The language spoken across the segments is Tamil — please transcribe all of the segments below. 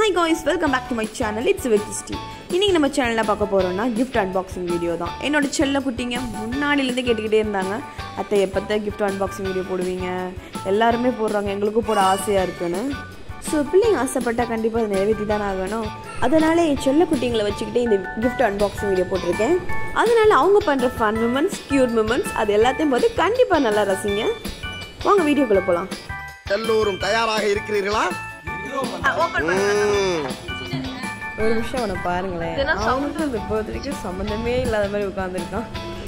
Hi guys welcome back to my channel it's வெக்ஸ்டி இன்னைக்கு நம்ம சேனலில் பார்க்க போகிறோம்னா gift அன்பாக்சிங் வீடியோ தான் என்னோட செல்ல குட்டிங்க முன்னாடிலேருந்து கேட்டுக்கிட்டே இருந்தாங்க அத்தை எப்போத்த gift அன்பாக்சிங் வீடியோ போடுவீங்க எல்லாருமே போடுறாங்க எங்களுக்கும் போட ஆசையாக இருக்குன்னு ஸோ பிள்ளைங்க ஆசைப்பட்டா கண்டிப்பாக அதை நிறைவேற்றி தானே ஆகணும் அதனால என் செல்ல குட்டிங்களை வச்சுக்கிட்டே இந்த gift அன்பாக்சிங் வீடியோ போட்டிருக்கேன் அதனால அவங்க பண்ணுற ஃபன் மூமெண்ட்ஸ் க்யூட் மூமெண்ட்ஸ் அது எல்லாத்தையும் பார்த்து கண்டிப்பாக நல்லா ரசிங்க வாங்க வீடியோக்குள்ளே போகலாம் எல்லோரும் தயாராக இருக்கிறீர்களா ம். ஒரு நிமிஷம் அவனை பாருங்களேன் அவனுக்கும் இந்த பர்த்டேக்கு சம்மந்தமே இல்லாத மாதிரி உட்காந்துருக்கான்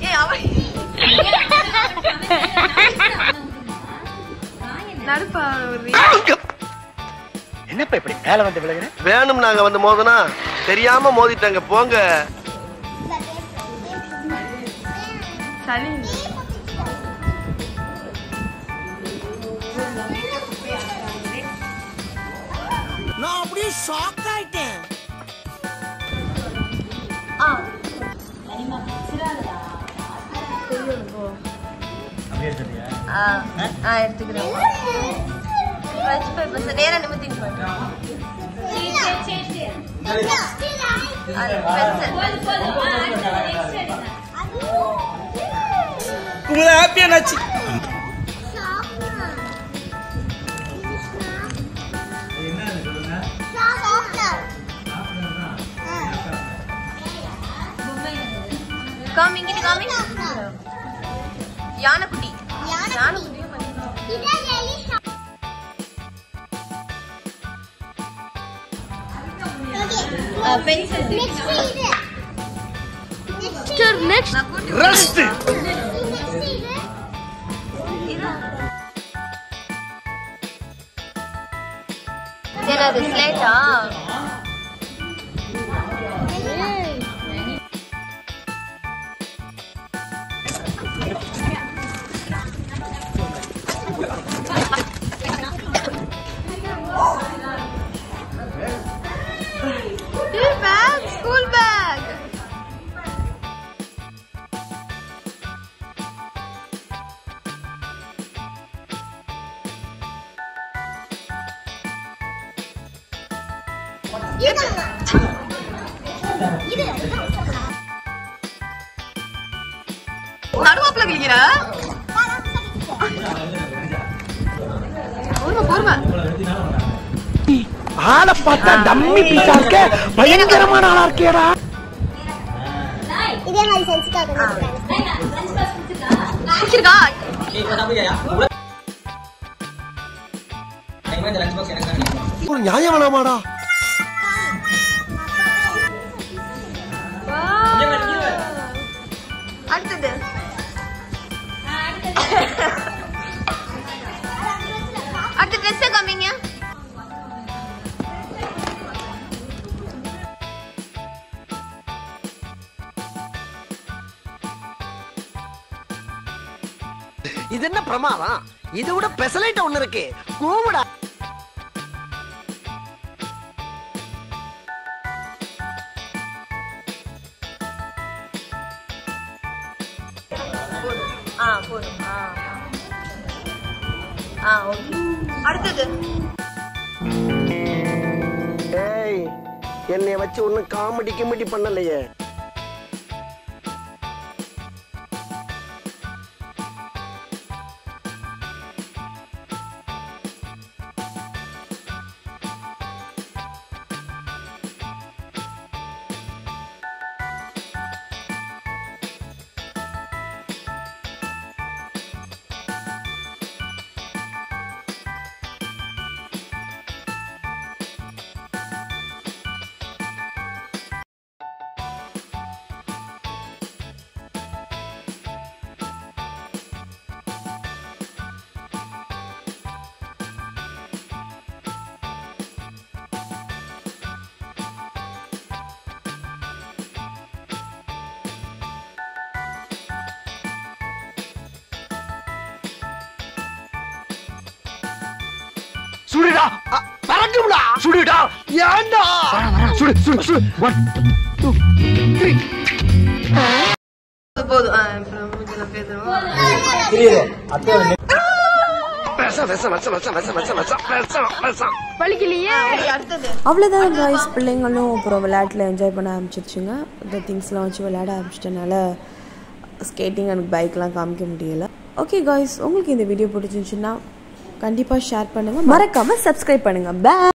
நடுப்பா என்னப்பா இப்படி மேல வந்து விழுகிற வேணும் நாங்க வந்து மோதனா தெரியாம மோதிட்டாங்க போங்க சளி நான் அப்படியே ஷாக் ஆயிட்டேன் ஆ எடுத்துக்கிறேன் வச்சு பேப்பர்ஸ் நேரா நிமித்திங்க பண்ணுறேன் உங்களை ஹாப்பியா நாச்சு காமி இங்கிட்டு காமி யானைக்குட்டி யானைக்குட்டி பென்சில் நெக்ஸ்ட் நான் கூட்டி ரெஸ்ட் என்னது ஸ்லேட்டா பேக் ஸ்கூல் பேக் நடுவாப்புல கிழிக்கிற பொறுமை பொறுமை ஆளை பார்த்தா டம்மி பீஸா இருக்க பயங்கரமான ஆளா இருக்கேடா இதே மாதிரி செஞ்சுட்டாங்க பிடிச்சிருக்கா ஒரு நியாயம் வேணாமாடா அடுத்தது அடுத்த ட்ரெஸ் காமிங்க இது என்ன பிரமாதம் இது விட பெசலைட் ஒண்ணு இருக்கு கூவுடா ஆ போதும் ஆ ஆ ஓகே அடுத்தது ஏய் என்னைய வச்சு ஒண்ணும் காமெடி கிமெடி பண்ணலையே சுடுடா பறக்கும்டா சுடுடா ஏன்டா சுடு சுடு சுடு ஒன் டூ த்ரீ போதும் ஆ அப்புறம் மூஞ்சில பேசுறோம் விஷம் விஷம் விஷம் விஷம் விஷம் விஷம் விஷம் விஷம் விஷம் சரி, அடுத்தது அவ்வளோதான் காய்ஸ் பிள்ளைங்களும் அப்புறம் விளையாட்டில் என்ஜாய் பண்ண ஆரம்பிச்சிருச்சுங்க இந்த திங்ஸ்லாம் வச்சு விளையாட ஆரம்பிச்சிட்டனால ஸ்கேட்டிங் எனக்கு பைக்லாம் காமிக்க முடியல ஓகே காய்ஸ் உங்களுக்கு இந்த வீடியோ பிடிச்சிருந்துச்சுன்னா கண்டிப்பாக ஷேர் பண்ணுங்கள் மறக்காமல் சப்ஸ்கிரைப் பண்ணுங்கள் பே